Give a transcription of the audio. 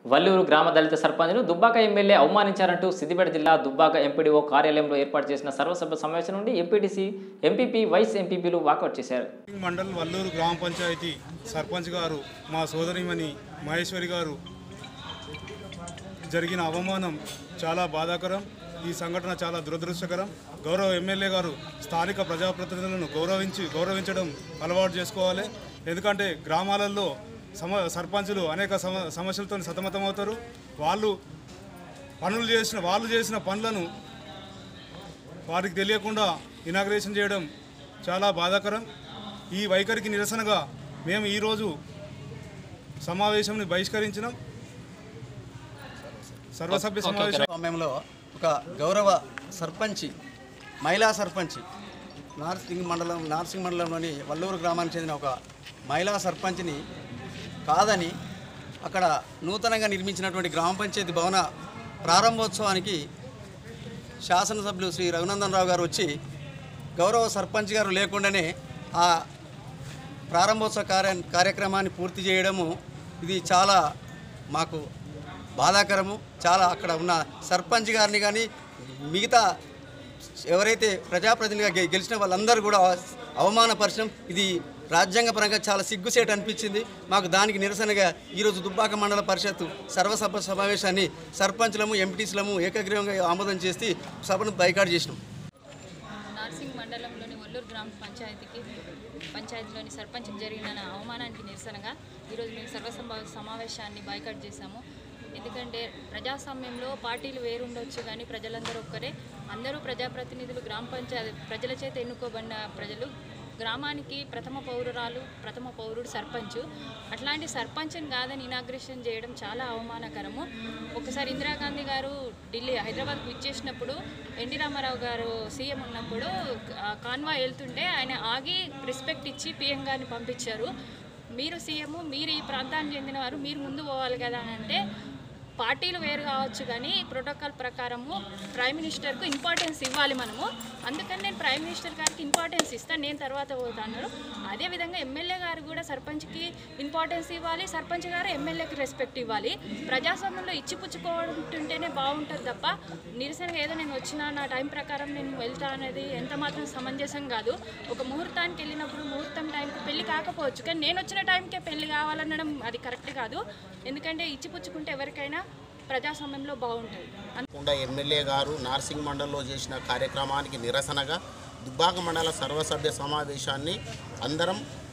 వల్లూరు గ్రామ దళిత సర్పంచ్ను దుబ్బాక ఎమ్మెల్యే అవమానించారంటూ సిద్దిపేట జిల్లా దుబ్బాక ఎంపీడీఓ కార్యాలయంలో ఏర్పాటు చేసిన సర్వసభ్య సమావేశం నుండి ఎంపీటీసీ ఎంపీపీ వైస్ ఎంపీపీలు వాకౌట్ చేశారు మండల్ వల్లూరు గ్రామ పంచాయతీ సర్పంచ్ గారు మా సోదరిమణి మహేశ్వరి గారు జరిగిన అవమానం చాలా బాధాకరం ఈ సంఘటన చాలా దురదృష్టకరం గౌరవ ఎమ్మెల్యే గారు స్థానిక ప్రజాప్రతినిధులను గౌరవించి గౌరవించడం అలవాటు చేసుకోవాలి ఎందుకంటే గ్రామాలలో సమ సర్పంచులు అనేక సమ సమస్యలతో సతమతమవుతారు వాళ్ళు పనులు చేసిన వాళ్ళు చేసిన పనులను వారికి తెలియకుండా ఇనాగ్రేషన్ చేయడం చాలా బాధాకరం ఈ వైఖరికి నిరసనగా మేము ఈరోజు సమావేశంని బహిష్కరించినాం సర్వసభ్య సమావేశం సమయంలో ఒక గౌరవ సర్పంచి మహిళా సర్పంచి నార్సింగ్ మండలం నార్సింగ్ మండలంలోని వల్లూరు గ్రామానికి చెందిన ఒక మహిళా సర్పంచ్ని కాదని అక్కడ నూతనంగా నిర్మించినటువంటి గ్రామ పంచాయతీ భవన ప్రారంభోత్సవానికి శాసనసభ్యులు శ్రీ రఘునందన్ రావు గారు వచ్చి గౌరవ సర్పంచ్ గారు లేకుండానే ఆ ప్రారంభోత్సవ కార్య కార్యక్రమాన్ని పూర్తి చేయడము ఇది చాలా మాకు బాధాకరము చాలా అక్కడ ఉన్న సర్పంచ్ గారిని కానీ మిగతా ఎవరైతే ప్రజాప్రతినిధిగా గె- గెలిచిన వాళ్ళందరూ కూడా అవమానపరచడం ఇది రాజ్యాంగపరంగా చాలా సిగ్గుసేటు అనిపించింది మాకు దానికి నిరసనగా ఈరోజు దుబ్బాక మండల పరిషత్తు సర్వసభ సమావేశాన్ని సర్పంచ్లము ఎంపీటీసీలము ఏకగ్రీవంగా ఆమోదం చేసి సభను బైకాట్ చేసినాం నార్సింగ్ మండలంలోని ఒల్లూరు గ్రామ పంచాయతీకి పంచాయతీలోని సర్పంచ్కి జరిగిన అవమానానికి నిరసనగా ఈరోజు మేము సర్వసభ సమావేశాన్ని బైకట్ చేశాము ఎందుకంటే ప్రజాస్వామ్యంలో పార్టీలు వేరుండొచ్చు కానీ ప్రజలందరూ ఒక్కరే అందరూ ప్రజాప్రతినిధులు గ్రామ పంచాయతీ ప్రజల చేత ఎన్నుకోబడిన ప్రజలు గ్రామానికి ప్రథమ పౌరురాలు ప్రథమ పౌరుడు సర్పంచ్ అట్లాంటి సర్పంచ్ని కాదని ఇనాగ్రేషన్ చేయడం చాలా అవమానకరము ఒకసారి ఇందిరాగాంధీ గారు ఢిల్లీ హైదరాబాద్కు ఇచ్చేసినప్పుడు ఎన్టీ రామారావు గారు సీఎం ఉన్నప్పుడు ఆ కాన్వాయ్ వెళ్తుంటే ఆయన ఆగి రెస్పెక్ట్ ఇచ్చి పిఎం గారిని పంపించారు మీరు సీఎం మీరు ఈ ప్రాంతానికి చెందిన వారు మీరు ముందు పోవాలి కదా అని అంటే పార్టీలు వేరు కావచ్చు కానీ ప్రోటోకాల్ ప్రకారము ప్రైమ్ మినిస్టర్కు ఇంపార్టెన్స్ ఇవ్వాలి మనము అందుకని నేను ప్రైమ్ మినిస్టర్ గారికి ఇంపార్టెన్స్ ఇస్తాను నేను తర్వాత పోతాను అదేవిధంగా ఎమ్మెల్యే గారు కూడా సర్పంచ్కి ఇంపార్టెన్స్ ఇవ్వాలి సర్పంచ్ గారు ఎమ్మెల్యేకి రెస్పెక్ట్ ఇవ్వాలి ప్రజాస్వామ్యంలో ఇచ్చిపుచ్చుకుంటుంటేనే బాగుంటుంది తప్ప నిరసనగా ఏదో నేను వచ్చిన నా టైం ప్రకారం నేను వెళ్తా అనేది ఎంత మాత్రం సమంజసం కాదు ఒక ముహూర్తానికి వెళ్ళినప్పుడు ముహూర్తం టైంకి పెళ్లి కాకపోవచ్చు కానీ నేను వచ్చిన టైంకే పెళ్లి కావాలనడం అది కరెక్ట్ కాదు ఎందుకంటే ఇచ్చిపుచ్చుకుంటే ఎవరికైనా ప్రజాస్వామ్యంలో బాగుంటుంది కుండా ఎమ్మెల్యే గారు నార్సింగ్ మండలంలో చేసిన కార్యక్రమానికి నిరసనగా దుబ్బాక మండల సర్వసభ్య సమావేశాన్ని అందరం